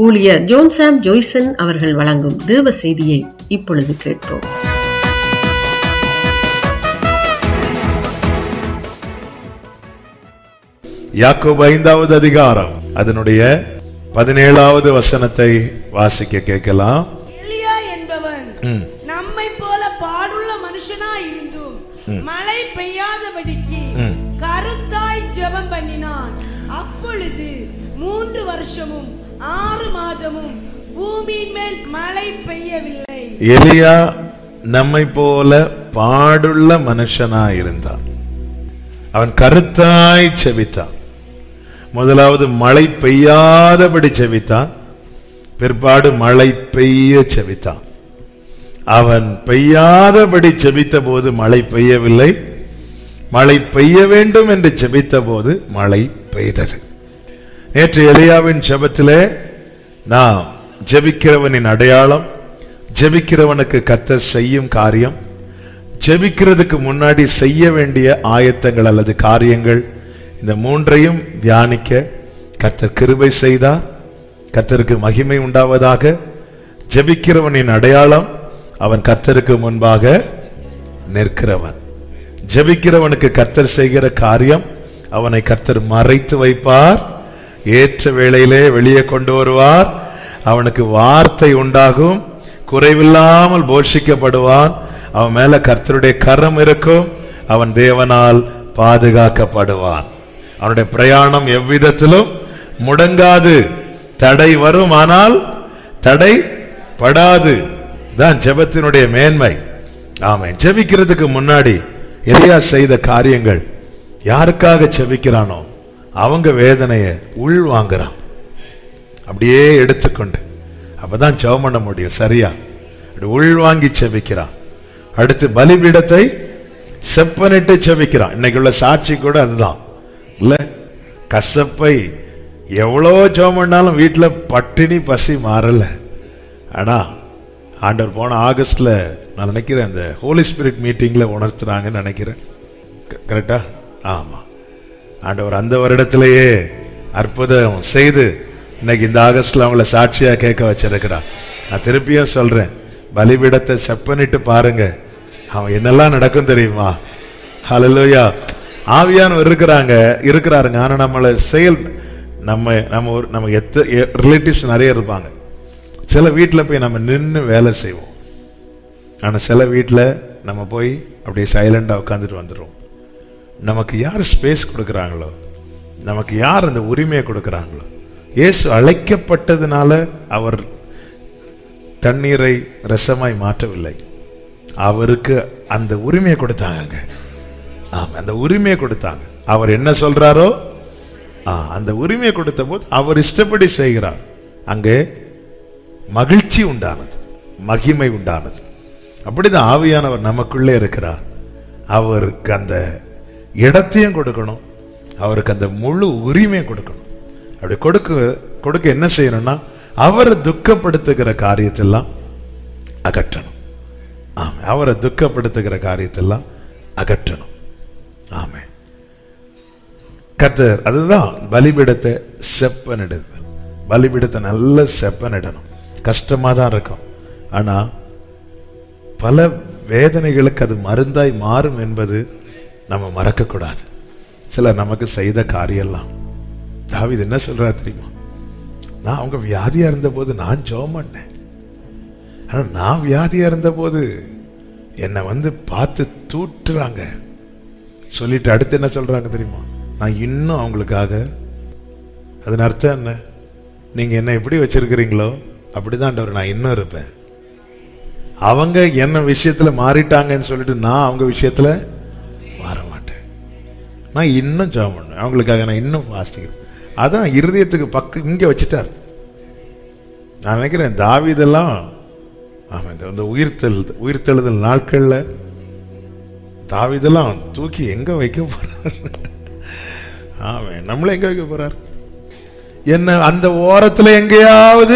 ஊழியர் ஜோன்சாம் ஜோய்சன் அவர்கள் வழங்கும் தேவ செய்தியை இப்பொழுது கேட்போம் யாக்கோபு ஐந்தாவது அதிகாரம் அதனுடைய பதினேழாவது வசனத்தை வாசிக்க கேட்கலாம் எலியா என்பவன் ம். நம்மை போல பாடுள்ள மனுஷனாய் இருந்தும் மழை பெய்யாதபடிக்கு ம். கருத்தாய் ஜெபம் பண்ணினான் அப்பொழுது மூன்று வருஷமும் ஆறு மாதமும் பூமியின் மேல் மழை பெய்யவில்லை எலியா நம்மை போல பாடுள்ள மனுஷனா இருந்தான் அவன் கருத்தாய் செபித்தான் முதலாவது மழை பெய்யாதபடி செபித்தான் பிற்பாடு மழை பெய்ய செபித்தான் அவன் பெய்யாதபடி செபித்த போது மழை பெய்யவில்லை மழை பெய்ய வேண்டும் என்று செபித்த போது மழை பெய்தது நேற்று எலியாவின் ஜெபத்திலே நாம் ஜெபிக்கிறவனின் அடையாளம் ஜெபிக்கிறவனுக்கு கத்த செய்யும் காரியம் ஜெபிக்கிறதுக்கு முன்னாடி செய்ய வேண்டிய ஆயத்தங்கள் அல்லது காரியங்கள் இந்த மூன்றையும் தியானிக்க கர்த்தர் கிருபை செய்தார் கர்த்தருக்கு மகிமை உண்டாவதாக ஜெபிக்கிறவனின் அடையாளம் அவன் கர்த்தருக்கு முன்பாக நிற்கிறவன் ஜெபிக்கிறவனுக்கு கர்த்தர் செய்கிற காரியம் அவனை கர்த்தர் மறைத்து வைப்பார் ஏற்ற வேளையிலே வெளியே கொண்டு வருவார் அவனுக்கு வார்த்தை உண்டாகும் குறைவில்லாமல் போஷிக்கப்படுவான் அவன் மேல கர்த்தருடைய கரம் இருக்கும் அவன் தேவனால் பாதுகாக்கப்படுவான் அவனுடைய பிரயாணம் எவ்விதத்திலும் முடங்காது தடை வரும் ஆனால் தடை படாது தான் ஜெபத்தினுடைய மேன்மை ஆமென் ஜெபிக்கிறதுக்கு முன்னாடி எலியா செய்த காரியங்கள் யாருக்காக ஜெபிக்கிறானோ அவங்க வேதனையை உள் வாங்குறான் அப்படியே எடுத்துக்கொண்டு அப்பதான் ஜெபம் பண்ண முடியும் சரியா அப்படி உள் வாங்கி செபிக்கிறான் அடுத்து பலிபீடத்தை செப்பனிட்டு செபிக்கிறான் இன்னைக்கு உள்ள சாட்சி கூட அதுதான் இல்ல கசப்பை எவ்வளோ ஜெபம் பண்ணாலும் வீட்டுல பட்டினி பசி மாறல ஆனா ஆண்டவர் போன ஆகஸ்ட்ல நான் நினைக்கிறேன் இந்த ஹோலி ஸ்பிரிட் மீட்டிங்ல உணர்த்துறாங்கன்னு நினைக்கிறேன் க- கரெக்டா ஆமா ஆண்டவர் அந்த வருடத்திலேயே அற்புதம் செய்து இன்னைக்கு இந்த ஆகஸ்ட்ல அவங்கள சாட்சியா கேட்க வச்சிருக்கிறார் நான் திருப்பியும் சொல்றேன் பலிபீடத்தை செப்பனிட்டு பாருங்க அவன் என்னெல்லாம் நடக்கும் தெரியுமா ஹalleluya ஆவியானவர் இருக்கிறாங்க இருக்கிறாருங்க ஆனா நம்மளை செயல் நம்ம நம்ம ஒரு நம்ம எத்த ரிலேட்டிவ்ஸ் நிறைய இருப்பாங்க சில வீட்டில் போய் நம்ம நின்று வேலை செய்வோம் ஆனா சில வீட்டில் நம்ம போய் அப்படியே சைலண்டா உட்காந்துட்டு வந்துடுவோம் நமக்கு யார் ஸ்பேஸ் கொடுக்குறாங்களோ நமக்கு யார் அந்த உரிமையை கொடுக்குறாங்களோ இயேசு அழைக்கப்பட்டதுனால அவர் தண்ணீரை ரசமாய் மாற்றவில்லை அவருக்கு அந்த உரிமையை கொடுத்தாங்க ஆமா அந்த உரிமையை கொடுத்தாங்க அவர் என்ன சொல்றாரோ ஆ, அந்த உரிமையை கொடுத்த போது அவர் இஷ்டப்படி செய்கிறார் அங்கே மகிழ்ச்சி உண்டானது மகிமை உண்டானது அப்படிதான் ஆவியானவர் நமக்குள்ளே இருக்கிறார் அவருக்கு அந்த இடத்தையும் கொடுக்கணும் அவருக்கு அந்த முழு உரிமையும் கொடுக்கணும் அப்படி கொடுக்க கொடுக்க என்ன செய்யணும்னா அவரை துக்கப்படுத்துகிற காரியத்தெல்லாம் அகற்றணும் ஆமா அவரை துக்கப்படுத்துகிற காரியத்தெல்லாம் அகற்றணும் ஆமே கத்தர் அதுதான் பலிபீடத்தை செப்பனிடுது பலிபீடத்தை நல்ல செப்பனிடணும் கஷ்டமா தான் இருக்கும் ஆனா பல வேதனைகளுக்கு அது மருந்தாய் மாறும் என்பது நம்ம மறக்கக்கூடாது சிலர் நமக்கு செய்த காரியெல்லாம் தாவீது என்ன சொல்றாரு தெரியுமா நான் அவங்க வியாதியா இருந்தபோது நான் ஜெபம் பண்ணேன் ஆனா நான் வியாதியா இருந்தபோது என்னை வந்து பார்த்து தூட்டுறாங்க சொல்லிட்டு அடுத்து என்ன சொல்றாங்க தெரியுமா நான் இன்னும் அவங்களுக்காக அதன் அர்த்தம் என்ன நீங்க என்ன எப்படி வச்சிருக்கிறீங்களோ அப்படிதான் ஆண்டவர் நான் இன்னும் இருப்பேன் அவங்க என்ன விஷயத்துல மாறிட்டாங்கன்னு சொல்லிட்டு நான் அவங்க விஷயத்துல மாற மாட்டேன் நான் இன்னும் ஜெபம் பண்ணுவேன் அவங்களுக்காக நான் இன்னும் ஃபாஸ்டிங் அதான் இருதயத்துக்கு பக்கம் இங்க வச்சுட்டார் நான் நினைக்கிறேன் தாவீதெல்லாம் ஆமா இந்த இந்த உயிர்த்தெழு உயிர்த்தெழுதல் நாட்கள்ல தாவீதெல்லாம் தூக்கி எங்க வைக்க போறார் ஆமாம் நம்மள எங்க வைக்க போறார் என்ன அந்த ஓரத்துல எங்கேயாவது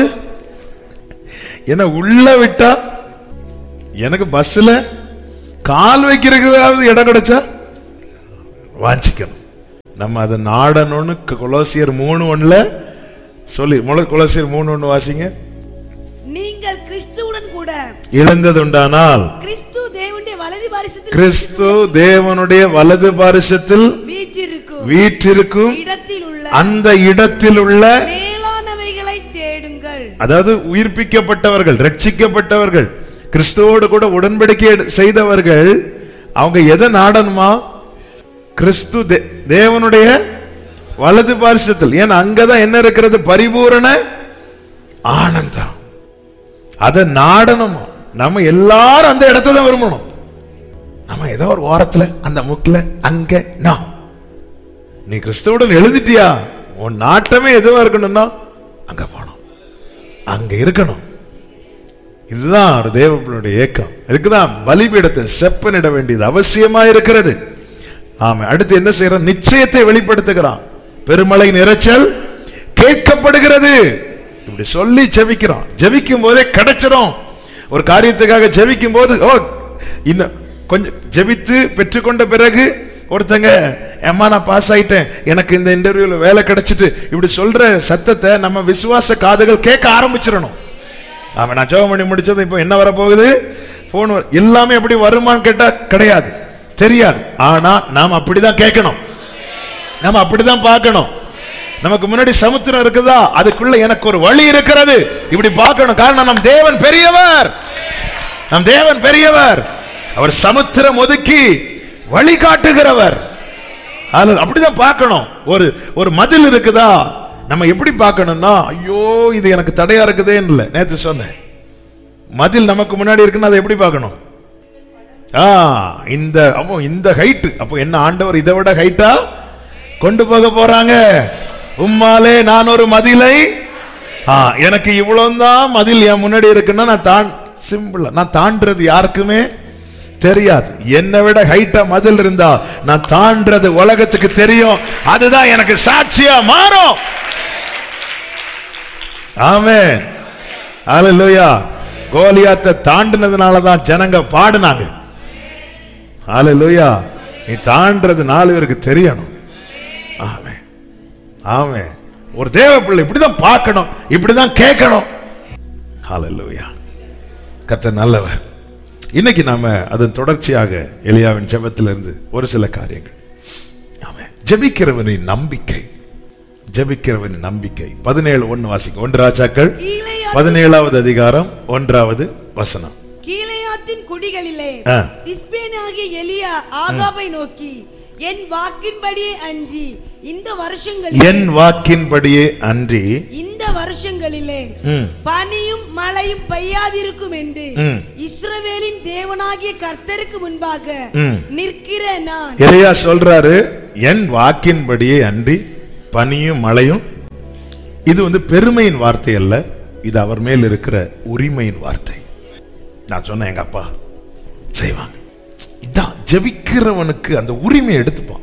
என்ன உள்ள விட்டா எனக்கு பஸ்ல கால் வைக்கிறதுக்காவது இடம் கிடைச்சா வாஞ்சிக்கணும் நம்ம அதை நாடணும்னு கொலோசியர் மூணு ஒண்ணுல சொல்லி முளை குலசீர் மூணு ஒண்ணு வாசிங்க நீங்கள் கிறிஸ்துவுடன் கூட இழந்ததுண்டானால் கிறிஸ்து தேவனுடைய வலது பாரிசத்தில் கிறிஸ்து தேவனுடைய வலது பாரிசத்தில் வீற்றிருக்கும் வீற்றிருக்கும் இடத்தில் உள்ள அந்த இடத்தில் உள்ள மேலானவைகளை தேடுங்கள் அதாவது உயிர்ப்பிக்கப்பட்டவர்கள் ரட்சிக்கப்பட்டவர்கள் கிறிஸ்துவோடு கூட உடன்படிக்கை எடு- செய்தவர்கள் அவங்க எதை நாடணுமா கிறிஸ்து தே- தேவனுடைய வலது பாரிசத்தில் ஏன்னா அங்கதான் என்ன இருக்கிறது பரிபூரண ஆனந்தம் அதை நாடணுமா நம்ம எல்லாரும் அந்த இடத்தை தான் விரும்பணும் நம்ம ஏதோ ஒரு ஓரத்துல அந்த முக்குல அங்க நான் நீ கிறிஸ்துவுடன் எழுதிட்டியா உன் நாட்டமே எதுவா இருக்கணும்னா அங்க போகணும் அங்க இருக்கணும் இதுதான் ஒரு தேவனுடைய ஏக்கம் இதுக்குதான் பலிபீடத்தை செப்பனிட வேண்டியது அவசியமா இருக்கிறது ஆமா அடுத்து என்ன செய்யறான் நிச்சயத்தை வெளிப்படுத்துகிறான் பெருமழை நிறைச்சல் கேட்கப்படுகிறது இப்படி சொல்லி ஜெபிக்கிறான் ஜெபிக்கும் போதே கிடைச்சிடும் ஒரு காரியத்துக்காக ஜெபிக்கும் போது ஓ இன்னும் கொஞ்சம் ஜெபித்து பெற்றுக்கொண்ட பிறகு ஒருத்தங்க அம்மா நான் பாஸ் ஆயிட்டேன் எனக்கு இந்த இன்டர்வியூல வேலை கிடைச்சிட்டு இப்படி சொல்ற சத்தத்தை நம்ம விசுவாச காதுகள் கேட்க ஆரம்பிச்சிடணும் ஆமா நான் ஜெபம் பண்ணி முடிச்சது இப்போ என்ன வரப்போகுது போன் எல்லாமே எப்படி வருமான்னு கேட்டா கிடையாது தெரியாது ஆனா நாம் அப்படிதான் கேட்கணும் நம்ம அப்படிதான் பார்க்கணும் நமக்கு முன்னாடி சமுத்திரம் இருக்குதா அதுக்குள்ள எனக்கு ஒரு வழி இருக்கிறது இப்படி பார்க்கணும் காரணம் நம் தேவன் பெரியவர் நம் தேவன் பெரியவர் அவர் சமுத்திரம் ஒதுக்கி வழி காட்டுகிறவர் அது அப்படிதான் பார்க்கணும் ஒரு ஒரு மதில் இருக்குதா நம்ம எப்படி பார்க்கணும்னா ஐயோ இது எனக்கு தடையா இருக்குதே இல்ல நேத்து சொன்னேன் மதில் நமக்கு முன்னாடி இருக்குன்னா அதை எப்படி பார்க்கணும் ஆ இந்த அப்போ இந்த ஹைட் அப்போ என்ன ஆண்டவர் இதை விட ஹைட்டா கொண்டு போக போறாங்க உம்மாலே நான் ஒரு மதிலை ஆ எனக்கு இவ்வளவுதான் மதில் என் முன்னாடி இருக்குன்னா நான் தான் சிம்பிளா நான் தாண்டது யாருக்குமே தெரியாது என்னை விட ஹைட்டா மதில் இருந்தா நான் தாண்டது உலகத்துக்கு தெரியும் அதுதான் எனக்கு சாட்சியா மாறும் ஆமே ஹalleluya கோலியாத்தை தாண்டினதுனால தான் ஜனங்க பாடுனாங்க ஹalleluya நீ தாண்டது நாலு பேருக்கு தெரியணும் ஆமே ஆமே ஒரு தேவ பிள்ளை இப்படிதான் பார்க்கணும் இப்படிதான் கேட்கணும் ஹalleluya கர்த்தர் நல்லவர் இன்னைக்கு நாம அதன் தொடர்ச்சியாக எலியாவின் ஜெபத்திலிருந்து ஒரு சில காரியங்கள் ஆமே ஜெபிக்கிறவனின் நம்பிக்கை ஜெபிக்கிறவனின் நம்பிக்கை பதினேழு ஒன்னு வாசிக்க ஒன்று ராஜாக்கள் கீலேயாத்தின் பதினேழாவது அதிகாரம் ஒன்றாவது வசனம் கீலேயாத்தின் குடிகளிலே ஆ. திஸ்பேனாகிய எலியா ஆகாபை நோக்கி என் வாக்கின்படியே அன்றி இந்த வருஷங்களில் என் வாக்கின்படியே அன்றி இந்த வருஷங்களிலே ம், பனியும் மழையும் பெய்யாதிருக்கும் என்று ம். இஸ்ரவேலின் தேவனாகிய கர்த்தருக்கு முன்பாக ம். நிற்கிற நான் எலியா சொல்றாரு என் வாக்கின்படியே அன்றி பனியும் மழையும் இது வந்து பெருமையின் வார்த்தை அல்ல இது அவர் மேல் இருக்கிற உரிமையின் வார்த்தை நான் சொன்னேன் எங்க அப்பா செய்வாங்க இதான் ஜெபிக்கிறவனுக்கு அந்த உரிமையை எடுத்துப்பான்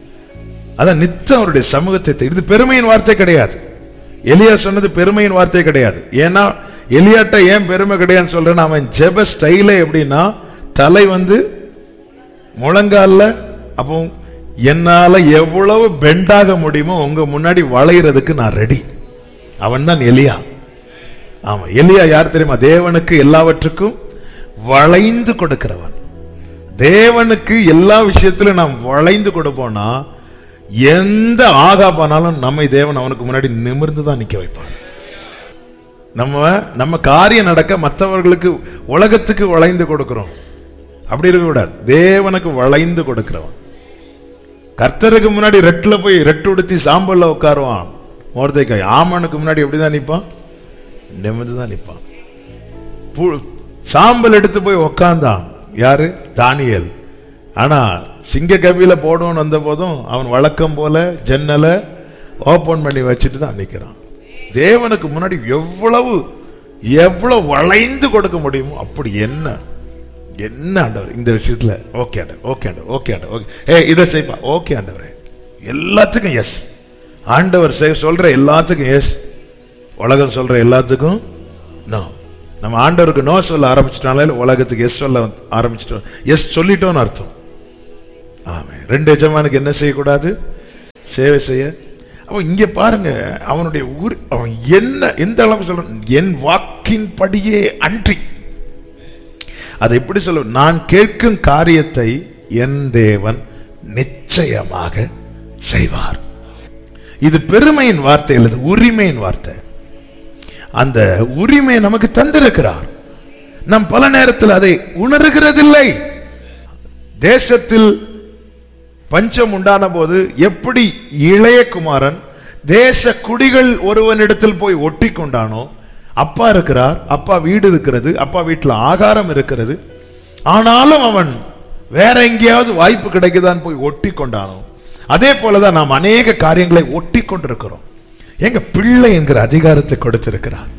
அதான் நித்தம் அவருடைய சமூகத்தை தே- இது பெருமையின் வார்த்தை கிடையாது எலியா சொன்னது பெருமையின் வார்த்தை கிடையாது ஏன்னா எலியாட்ட ஏன் பெருமை கிடையாதுன்னு சொல்றேன்னா அவன் ஜெப ஸ்டைலே எப்படின்னா தலை வந்து முழங்கால்ல அப்போ என்னால எவ்வளவு பெண்டாக முடியுமோ உங்க முன்னாடி வளையறதுக்கு நான் ரெடி அவன் தான் எலியா ஆமா எலியா யார் தெரியுமா தேவனுக்கு எல்லாவற்றுக்கும் வளைந்து கொடுக்கிறவன் தேவனுக்கு எல்லா விஷயத்திலும் நாம் வளைந்து கொடுப்போம்னா எந்த ஆகா போனாலும் நம்மை தேவன் அவனுக்கு முன்னாடி நிமிர்ந்து தான் நிக்க வைப்பான் நம்ம நம்ம காரியம் நடக்க மற்றவர்களுக்கு உலகத்துக்கு வளைந்து கொடுக்கிறோம் அப்படி இருக்கக்கூடாது தேவனுக்கு வளைந்து கொடுக்கிறவன் கர்த்தருக்கு முன்னாடி ரெட்டுல போய் ரெட்டு உடுத்தி சாம்பல்ல உட்காருவான் மோர்தைக்காய் ஆமனுக்கு முன்னாடி எப்படிதான் நிப்பான் நிமிர்ந்து தான் நிப்பான் பு- சாம்பல் எடுத்து போய் உக்காந்தான் யாரு தானியல் ஆனா சிங்க கபில போடுவோன்னு வந்த போதும் அவன் வழக்கம் போல ஜன்னலை ஓபன் பண்ணி வச்சுட்டு தான் நிக்கிறான் தேவனுக்கு முன்னாடி எவ்வளவு எவ்வளவு வளைந்து கொடுக்க முடியுமோ அப்படி என்ன என்ன ஆண்டவர் இந்த விஷயத்துல ஓகே ஆண்டவர் ஓகே ஆண்டவர் ஓகே ஆண்டவர் ஓகே ஏ இதை செய்ப்பா ஓகே ஆண்டவரே எல்லாத்துக்கும் எஸ் ஆண்டவர் செய்- சொல்ற எல்லாத்துக்கும் எஸ் உலகம் சொல்ற எல்லாத்துக்கும் நோ நம்ம ஆண்டவருக்கு நோ சொல்ல ஆரம்பிச்சிட்டாலே உலகத்துக்கு எஸ் சொல்ல ஆரம்பிச்சிட்டோம் எஸ் சொல்லிட்டோம்னு அர்த்தம் ஆமே ரெண்டு எஜமானுக்கு என்ன செய்யக்கூடாது சேவை செய்ய அப்ப இங்க பாருங்க அவனுடைய ஊர் அவன் என்ன எந்த அளவுக்கு சொல்றான் என் வாக்கின் படியே அன்றி அதை எப்படி சொல்ல நான் கேட்கும் காரியத்தை என் தேவன் நிச்சயமாக செய்வார் இது பெருமையின் வார்த்தை அல்லது உரிமையின் வார்த்தை அந்த உரிமை நமக்கு தந்திருக்கிறார் நாம் பல நேரத்தில் அதை உணர்கிறதில்லை தேசத்தில் பஞ்சம் உண்டான போது எப்படி இளைய குமாரன் தேச குடிகள் ஒருவனிடத்தில் போய் ஒட்டி கொண்டானோ அப்பா இருக்கிறார் அப்பா வீடு இருக்கிறது அப்பா வீட்டில் ஆகாரம் இருக்கிறது ஆனாலும் அவன் வேற எங்கேயாவது வாய்ப்பு கிடைக்குதான்னு போய் ஒட்டி கொண்டானோ அதே போலதான் நாம் அநேக காரியங்களை ஒட்டி கொண்டிருக்கிறோம் எங்க பிள்ளை என்கிற அதிகாரத்தை கொடுத்திருக்கிறார்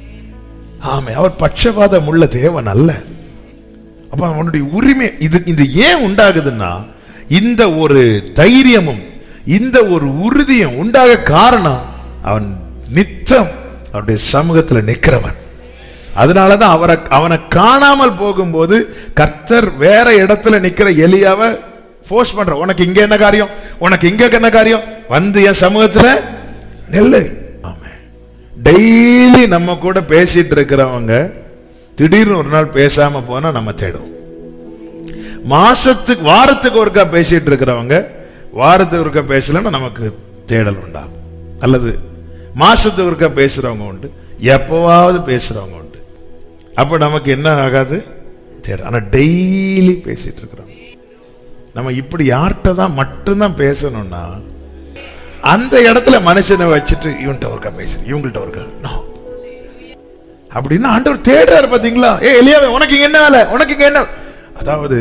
ஆமே அவர் பட்சபாதம் உள்ள தேவன் அல்ல அப்ப அவனுடைய உரிமை இது இது ஏன் உண்டாகுதுன்னா இந்த ஒரு தைரியமும் இந்த ஒரு உறுதியும் உண்டாக காரணம் அவன் நித்தம் அவருடைய சமூகத்துல நிக்கிறவன் அதனாலதான் அவரை அவனை காணாமல் போகும்போது கர்த்தர் வேற இடத்துல நிக்கிற எலியாவை ஃபோர்ஸ் பண்ற உனக்கு இங்க என்ன காரியம் உனக்கு இங்க என்ன காரியம் வந்து என் சமூகத்துல நெல்லு ஆமே டெய்லி நம்ம கூட பேசிட்டு இருக்கிறவங்க திடீர்னு ஒரு நாள் பேசாம போனா நம்ம தேடுவோம் மாசத்துக்கு வாரத்துக்கு ஒருக்கா பேசிட்டு இருக்கிறவங்க வாரத்துக்கு ஒருக்கா பேசலன்னா நமக்கு தேடல் உண்டாகும் அல்லது மாசத்துக்கு ஒருக்கா பேசுறவங்க உண்டு எப்பவாவது பேசுறவங்க உண்டு அப்ப நமக்கு என்ன ஆகாது தேடல் ஆனா டெய்லி பேசிட்டு இருக்கிறோம் நம்ம இப்படி யார்கிட்ட தான் மட்டும்தான் பேசணும்னா அந்த இடத்துல மனுஷனை வச்சுட்டு இவன்கிட்ட ஒருக்கா பேசு இவங்கள்ட்ட ஒருக்கா நோ அப்படின்னா ஆண்டவர் தேடுறாரு பாத்தீங்களா ஏ எலியாவே உனக்கு இங்க என்ன வேலை உனக்கு இங்க என்ன அதாவது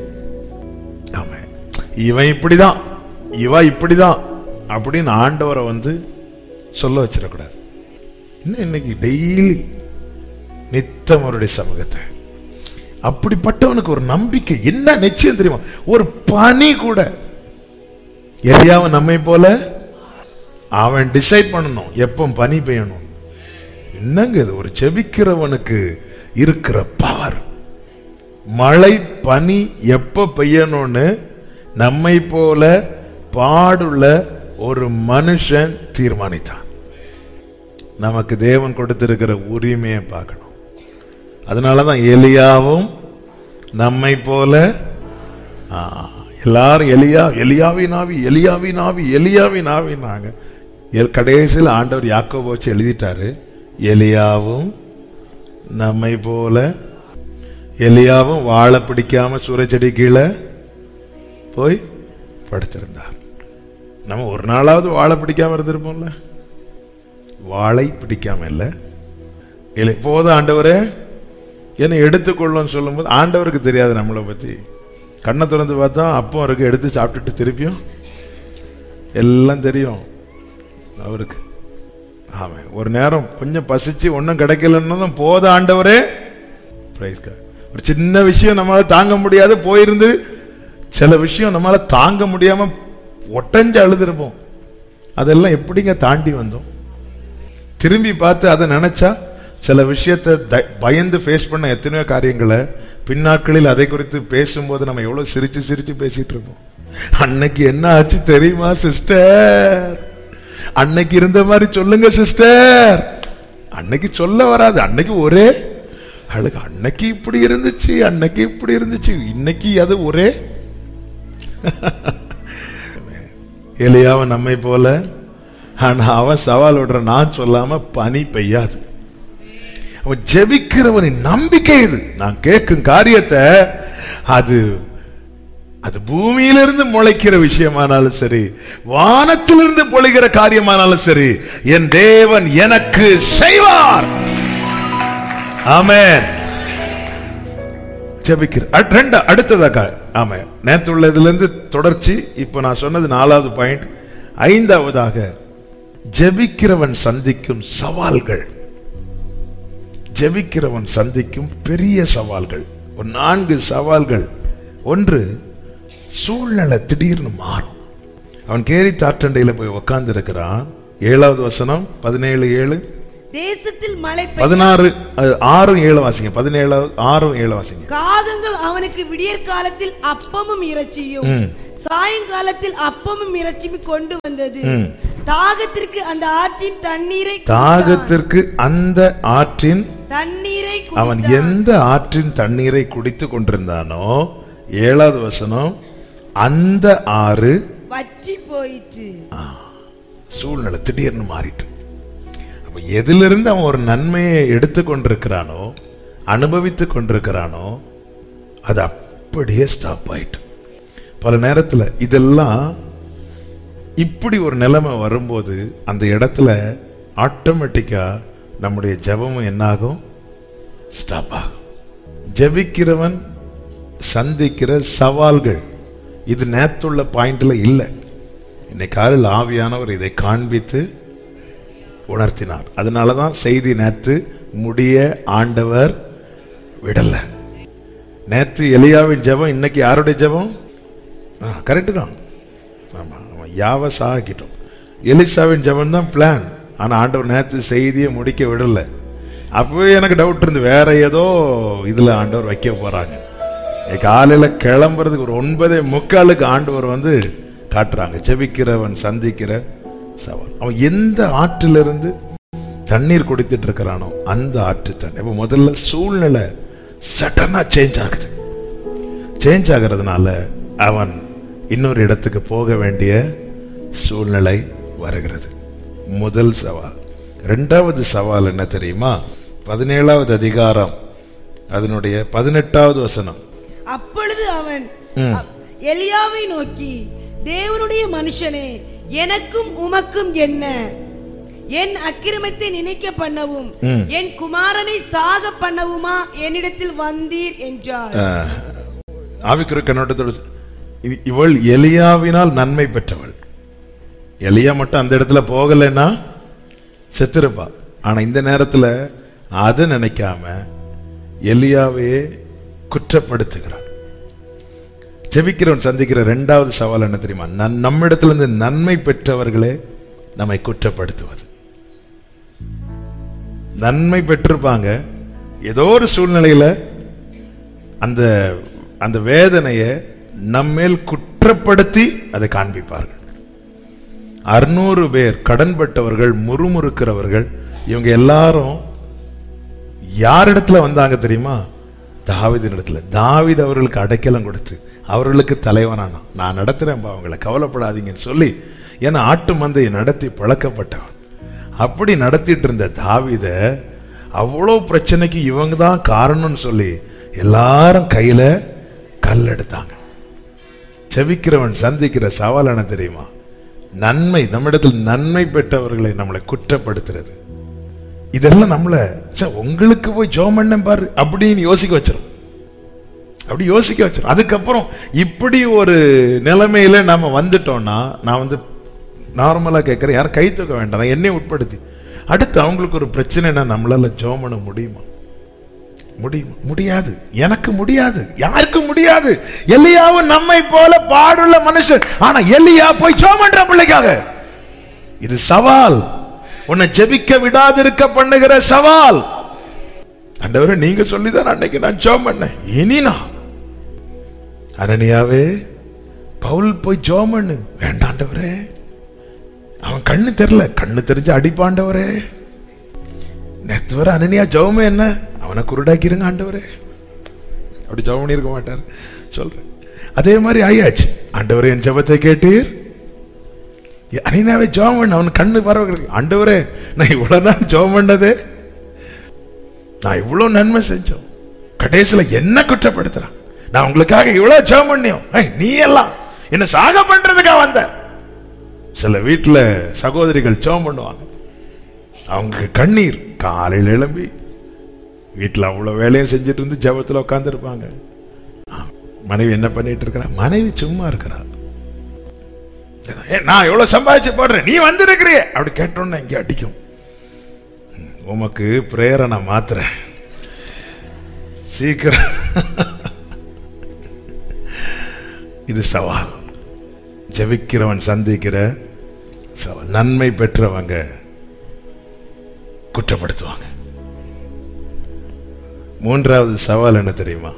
ஆமா இவன் இப்படிதான் இவ இப்படிதான் அப்படின்னு ஆண்டவரை வந்து சொல்ல வச்சிடக்கூடாது இன்னும் இன்னைக்கு டெய்லி நித்தம் அவருடைய சமூகத்தை அப்படிப்பட்டவனுக்கு ஒரு நம்பிக்கை என்ன நிச்சயம் தெரியுமா ஒரு பனி கூட எலியாவும் நம்மை போல அவன் டிசைட் பண்ணணும் எப்போ பனி பெய்யணும் என்னங்க இது ஒரு செபிக்கிறவனுக்கு இருக்கிற பவர் மழை பனி எப்ப பெய்யணும்னு நம்மை போல பாடுள்ள ஒரு மனுஷன் தீர்மானித்தான் நமக்கு தேவன் கொடுத்திருக்கிற உரிமையை பார்க்கணும் அதனாலதான் எலியாவும் நம்மை போல ஆ, எல்லாரும் எலியா எலியாவின் ஆவி எலியாவின் ஆவி எலியாவின் ஆவினாங்க எல்- கடைசியில் ஆண்டவர் யாக்கோபை வச்சு எழுதிட்டாரு எலியாவும் நம்மை போல எலியாவும் வாழை பிடிக்காம சூறைச்செடி கீழே போய் படுத்திருந்தார் நம்ம ஒரு நாளாவது வாழை பிடிக்காம இருந்திருப்போம்ல வாழை பிடிக்காம இல்ல இல்லை போதும் ஆண்டவரே என்னை எடுத்துக்கொள்ளும் சொல்லும்போது ஆண்டவருக்கு தெரியாது நம்மளை பத்தி கண்ணை திறந்து பார்த்தா அப்பம் இருக்கு எடுத்து சாப்பிட்டுட்டு திருப்பியும் எல்லாம் தெரியும் அவருக்கு ஆமா ஒரு நேரம் கொஞ்சம் பசிச்சு ஒன்றும் கிடைக்கலன்னு போதும் ஆண்டவரே Praise God. ஒரு சின்ன விஷயம் நம்மளால தாங்க முடியாது போயிருந்து சில விஷயம் நம்மளால தாங்க முடியாம ஒட்டஞ்சு அழுதுருப்போம் அதெல்லாம் எப்படிங்க தாண்டி வந்தோம் திரும்பி பார்த்து அதை நினைச்சா சில விஷயத்தை த- பயந்து ஃபேஸ் பண்ண எத்தனையோ காரியங்களை பின்னாட்களில் அதை குறித்து பேசும்போது நம்ம எவ்வளவு சிரிச்சு சிரிச்சு பேசிட்டு இருப்போம் அன்னைக்கு என்ன ஆச்சு தெரியுமா சிஸ்டர் அன்னைக்கு இருந்த மாதிரி சொல்லுங்க சிஸ்டர் அன்னைக்கு சொல்ல வராது அன்னைக்கு ஒரே அழுகு அன்னைக்கு இப்படி இருந்துச்சு அன்னைக்கு இப்படி இருந்துச்சு இன்னைக்கு அது ஒரே எலியாவன் நம்மை போல ஆனா அவன் சவால் விடுற நான் சொல்லாம பனி பெய்யாது அவன் ஜெபிக்கிறவனின் நம்பிக்கை இது நான் கேட்கும் காரியத்தை அது அது பூமியிலிருந்து முளைக்கிற விஷயமானாலும் சரி வானத்திலிருந்து பொழிகிற காரியமானாலும் சரி என் தேவன் எனக்கு செய்வார் ஆமென் ஜெபிக்கிற அட்- ரெண்டு அடுத்ததாக ஆமா நேற்று உள்ளதுல இருந்து தொடர்ச்சி இப்போ நான் சொன்னது நாலாவது பாயிண்ட் ஐந்தாவதாக ஜெபிக்கிறவன் சந்திக்கும் சவால்கள் ஜெபிக்கிறவன் சந்திக்கும் பெரிய சவால்கள் ஒரு நான்கு சவால்கள் ஒன்று சூழ்நிலை திடீர்னு மாறும் அவன் கேரி தாற்றண்டையில போய் உக்காந்து இருக்கிறான் ஏழாவது வசனம் பதினேழு ஏழு தேசத்தில் மழை பெய்ய பதினாறு அது ஆறும் ஏழு வாசிங்க பதினேழாவது ஆறும் ஏழு வாசிங்க காகங்கள் அவனுக்கு விடியற் காலத்தில் அப்பமும் இறைச்சியும் ம். சாயங்காலத்தில் அப்பமும் இறைச்சியும் கொண்டு வந்தது ம். தாகத்திற்கு அந்த ஆற்றின் தண்ணீரை குடித்தான். தாகத்திற்கு அந்த ஆற்றின் தண்ணீரை அவன் குடித்தான். எந்த ஆற்றின் தண்ணீரை குடித்து கொண்டிருந்தானோ ஏழாவது வசனம் அந்த ஆறு வற்றி போயிற்று சூழ்நிலை திடீர்னு மாறிட்டு அப்ப எதிலிருந்து அவன் ஒரு நன்மையை எடுத்து கொண்டிருக்கிறானோ அனுபவித்து கொண்டிருக்கிறானோ அது அப்படியே ஸ்டாப் ஆயிட்டு பல நேரத்துல இதெல்லாம் இப்படி ஒரு நிலைமை வரும்போது அந்த இடத்துல ஆட்டோமேட்டிக்கா நம்முடைய ஜெபமும் என்னாகும் ஸ்டாப் ஆகும் ஜெபிக்கிறவன் சந்திக்கிற சவால்கள் இது நேத்துள்ள பாயிண்ட்ல இல்லை இன்னைக்கு காலையில் ஆவியானவர் இதை காண்பித்து உணர்த்தினார் அதனால தான் செய்தி நேத்து முடிய ஆண்டவர் விடல நேத்து எலியாவின் ஜெபம் இன்னைக்கு யாருடைய ஜெபம் கரெக்டு தான் ஆமா ஆமா யாவை சாகிட்டோம் எலிசாவின் ஜெபம் தான் பிளான் ஆனா ஆண்டவர் நேத்து செய்தியை முடிக்க விடல அப்பவே எனக்கு டவுட் இருந்து வேற ஏதோ இதுல ஆண்டவர் வைக்க போறாங்க இன்னைக்கு காலையில கிளம்புறதுக்கு ஒரு ஒன்பதே முக்காலுக்கு ஆண்டவர் வந்து காட்டுறாங்க ஜெபிக்கிறவன் சந்திக்கிற சவால் அவன் எந்த ஆற்றிலிருந்து தண்ணீர் குடித்துட்டு இருக்கிறானோ அந்த ஆற்று தண்ணி இப்ப முதல்ல சூழ்நிலை சட்டனா சேஞ்ச் ஆகுது சேஞ்ச் ஆகிறதுனால அவன் இன்னொரு இடத்துக்கு போக வேண்டிய சூழ்நிலை வருகிறது முதல் சவால் ரெண்டாவது சவால் என்ன தெரியுமா பதினேழாவது அதிகாரம் அதனுடைய பதினெட்டாவது வசனம் அப்பொழுது அவன் எலியாவை நோக்கி தேவனுடைய மனுஷனே எனக்கும் உமக்கும் என்ன என் அக்கிரமத்தை நினைக்க பண்ணவும் என் குமாரனை சாக பண்ணவுமா என்னிடத்தில் வந்தீர் என்றார் ஆவிக்குற கண்ணோட்டத்தோடு இ- இவள் எலியாவினால் நன்மை பெற்றவள் எலியா மட்டும் அந்த இடத்துல போகலைன்னா செத்திருப்பா ஆனா இந்த நேரத்துல அதை நினைக்காம எலியாவே குற்றப்படுத்துகிறான் ஜெபிக்கிறவன் சந்திக்கிற ரெண்டாவது சவால் என்ன தெரியுமா நன்- நம்மிடத்திலிருந்து நன்மை பெற்றவர்களே நம்மை குற்றப்படுத்துவது நன்மை பெற்றிருப்பாங்க ஏதோ ஒரு சூழ்நிலையில அந்த அந்த வேதனையை நம்மேல் குற்றப்படுத்தி அதை காண்பிப்பார்கள் அறுநூறு பேர் கடன்பட்டவர்கள் முறுமுறுக்கிறவர்கள் இவங்க எல்லாரும் யாரிடத்துல வந்தாங்க தெரியுமா தாவீதின் இடத்துல தாவீது அவர்களுக்கு அடைக்கலம் கொடுத்து அவர்களுக்கு தலைவனானான் நான் நடத்துறேன்பா அவங்களை கவலைப்படாதீங்கன்னு சொல்லி ஏன்னா ஆட்டு மந்தையை நடத்தி பழக்கப்பட்டவன் அப்படி நடத்திட்டு இருந்த தாவீத அவ்வளோ பிரச்சனைக்கு இவங்க தான் காரணம்னு சொல்லி எல்லாரும் கையில கல் எடுத்தாங்க செவிக்கிறவன் சந்திக்கிற சவால் என்ன தெரியுமா நன்மை நம்மிடத்தில் நன்மை பெற்றவர்களை நம்மளை குற்றப்படுத்துறது இதெல்லாம் நம்மள "ச்சே, உங்களுக்கு போய் ஜோம் பண்ண பாரு அப்படின்னு யோசிக்க வச்சிரும் அப்படி யோசிக்க வச்சிரும் அதுக்கப்புறம் இப்படி ஒரு நிலைமையில நாம வந்துட்டோம்னா நான் வந்து நார்மலா கேட்கிறேன் யாரும் கை தூக்க வேண்டாம் நான் என்னை உட்படுத்தி அடுத்து அவங்களுக்கு ஒரு பிரச்சனைனா நம்மளால ஜோம் பண்ண முடியுமா முடியுமா முடியாது எனக்கு முடியாது யாருக்கு முடியாது எலியாவும் நம்மை போல பாடுள்ள மனுஷன் ஆனா எலியா போய் ஜோம் பண்ற பிள்ளைக்காக இது சவால் உன்னை ஜெபிக்க விடாதிருக்க பண்ணுகிற சவால் ஆண்டவரே நீங்க சொல்லிதான் அன்னைக்கு நான் ஜோம் பண்ணேன் இனி நான் அனனியாவே பவுல் போய் ஜோம் பண்ணு வேண்டாண்டவரே அவன் கண்ணு தெரியல கண்ணு தெரிஞ்சு அடிப்பாண்டவரே நேத்து வர அனனியா ஜெபமே என்ன அவனை குருடாக்கிருங்க ஆண்டவரே அப்படி ஜெபம் பண்ணியிருக்க மாட்டார் சொல்றேன் அதே மாதிரி ஆயாச்சு ஆண்டவரே என் ஜெபத்தை கேட்டீர் அனினாவே ஜெபம் பண்ண அவன் கண்ணு பரவ ஆண்டவரே நான் இவ்வளவு நாள் ஜெபம் பண்ணதே நான் இவ்வளவு நன்மை செஞ்சோம் கடைசியில என்ன குற்றப்படுத்துறான் நான் உங்களுக்காக இவ்வளவு ஜெபம் பண்ணியோம் ஏய், நீ எல்லாம் என்ன சாக பண்றதுக்காக வந்த சில வீட்டுல சகோதரிகள் ஜெபம் பண்ணுவாங்க அவங்க கண்ணீர் காலையில் எழும்பி வீட்டில் அவ்வளோ வேலையும் செஞ்சுட்டு இருந்து ஜபத்தில் உட்காந்துருப்பாங்க மனைவி என்ன பண்ணிட்டு இருக்கிறா மனைவி சும்மா இருக்கிறா ஏ, நான் எவ்வளவு சம்பாதிச்சு போடுறேன் நீ வந்திருக்கிறியே அப்படி கேட்டோன்னு இங்கே அடிக்கும் ம், உமக்கு பிரேயரை நான் மாத்துறேன் சீக்கிரம் இது சவால் ஜெபிக்கிறவன் சந்திக்கிற சவால் நன்மை பெற்றவங்க குற்றப்படுத்துவாங்க மூன்றாவது சவால் என்ன தெரியுமா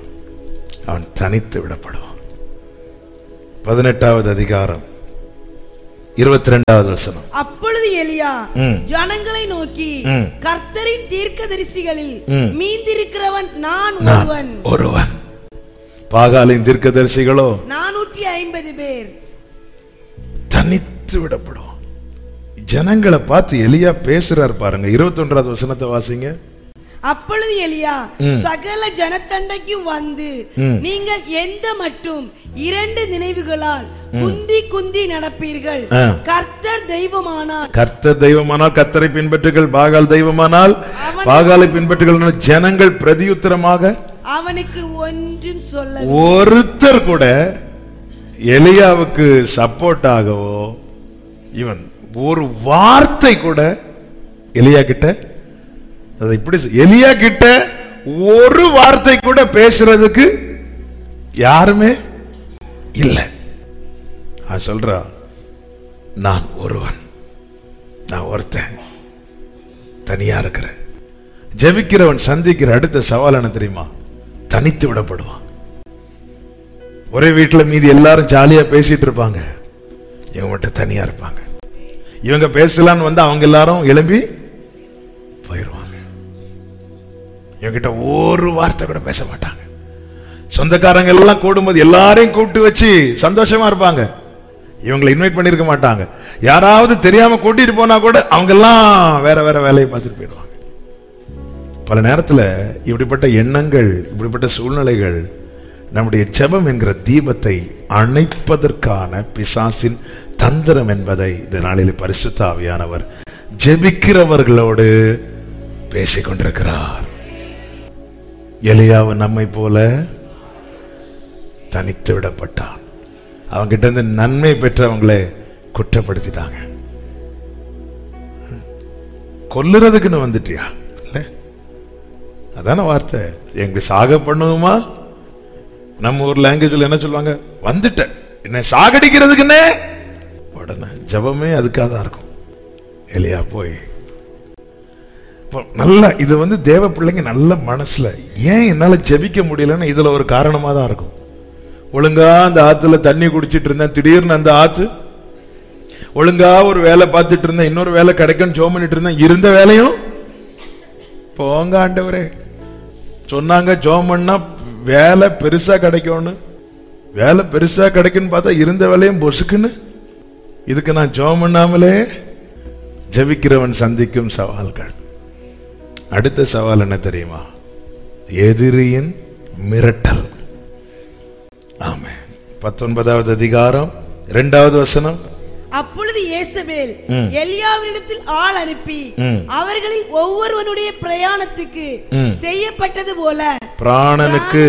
அவன் தனித்து விடப்படுவான் பதினெட்டாவது அதிகாரம் இருபத்தி ரெண்டாவது வசனம் அப்பொழுது எலியா ம். ஜனங்களை நோக்கி ம். கர்த்தரின் தீர்க்கதரிசிகளில் ம். மீந்திருக்கிறவன் நான் நான் ஒருவன் ஒருவன் பாகாலின் தீர்க்கதரிசிகளோ நானூற்றி ஐம்பது பேர் தனித்து விடப்படுவான் ஜனங்களை பார்த்து எலியா பேசுறாரு பாருங்க இருபத்தி ஒன்றாவது வசனத்தை வாசிங்க அப்பொழுது எலியா சகல ஜனத்தண்டைக்கும் வந்து நீங்கள் எந்த மட்டும் இரண்டு நினைவுகளால் குந்தி குந்தி நடப்பீர்கள் ஆ. கர்த்தர் தெய்வமானார் கர்த்தர் தெய்வமானால் கர்த்தரை பின்பற்றுகள் பாகால் தெய்வமானால் பாகாலை பின்பற்றுகள் ஜனங்கள் பிரதியுத்தரமாக அவனுக்கு ஒன்றும் சொல்ல ஒருத்தர் கூட எலியாவுக்கு சப்போர்ட் ஆகவோ இவன் ஒரு வார்த்தை கூட எலியா கிட்ட அதை இப்படி சொ- எலியா கிட்ட ஒரு வார்த்தை கூட பேசுறதுக்கு யாருமே இல்லை அவன் சொல்றா நான் ஒருவன் நான் ஒருத்தன் தனியா இருக்கிறேன் ஜெபிக்கிறவன் சந்திக்கிற அடுத்த சவால் என்ன தெரியுமா தனித்து விடப்படுவான் ஒரே வீட்டுல மீதி எல்லாரும் ஜாலியா பேசிட்டு இருப்பாங்க இவங்க மட்டும் தனியா இருப்பாங்க இவங்க பேசலான்னு வந்து அவங்க எல்லாரும் எழும்பி போயிருவாங்க இவங்கிட்ட ஒரு வார்த்தை கூட பேச மாட்டாங்க சொந்தக்காரங்க எல்லாம் கூடும்போது எல்லாரையும் கூப்பிட்டு வச்சு சந்தோஷமா இருப்பாங்க இவங்களை இன்வைட் பண்ணிருக்க மாட்டாங்க யாராவது தெரியாம கூட்டிட்டு போனா கூட அவங்க எல்லாம் வேற வேற வேலையை பார்த்துட்டு போயிடுவாங்க பல நேரத்துல இப்படிப்பட்ட எண்ணங்கள் இப்படிப்பட்ட சூழ்நிலைகள் நம்முடைய ஜெபம் என்கிற தீபத்தை அணைப்பதற்கான பிசாசின் தந்திரம் என்பதை இந்த நாளில் பரிசுத்த ஆவியானவர் ஜெபிக்கிறவர்களோடு பேசிக் கொண்டிருக்கிறார் எலியாவு நம்மை போல தனித்து விடப்பட்டான் அவங்கிட்ட இருந்து நன்மை பெற்றவங்களே குற்றப்படுத்திட்டாங்க கொல்லுறதுக்குன்னு வந்துட்டியா இல்ல அதான வார்த்தை எங்க சாக பண்ணுதுமா நம்ம ஊர் லாங்குவேஜ்ல என்ன சொல்லுவாங்க வந்துட்டேன் என்ன சாகடிக்கிறதுக்குன்னே உடனே ஜெபமே அதுக்காக தான் இருக்கும் எலியா போய் இப்போ நல்ல இது வந்து தேவ பிள்ளைங்க நல்ல மனசுல ஏன் என்னால ஜெபிக்க முடியலன்னு இதுல ஒரு காரணமா தான் இருக்கும் ஒழுங்கா அந்த ஆத்துல தண்ணி குடிச்சிட்டு இருந்தேன் திடீர்னு அந்த ஆத்து ஒழுங்கா ஒரு வேலை பார்த்துட்டு இருந்தேன் இன்னொரு வேலை கிடைக்கும்னு ஜோம் பண்ணிட்டு இருந்தேன் இருந்த வேலையும் போங்க ஆண்டவரே சொன்னாங்க ஜோம் பண்ணா வேலை பெருசா கிடைக்கும்னு வேலை பெருசா கிடைக்குன்னு பார்த்தா இருந்த வேலையும் பொசுக்குன்னு இதுக்கு நான் ஜோம் பண்ணாமலே ஜெபிக்கிறவன் சந்திக்கும் சவால்கள் அடுத்த சவால் என்ன தெரியுமா எதிரியின் மிரட்டல் ஆமே பத்தொன்பதாவது அதிகாரம் இரண்டாவது வசனம் அப்பொழுது இயேசபேல் எலியாவினிடத்தில் ஆள் அனுப்பி அவர்களில் ஒவ்வொருவனுடைய பிரயாணத்துக்கு செய்யப்பட்டது போல பிராணனுக்கு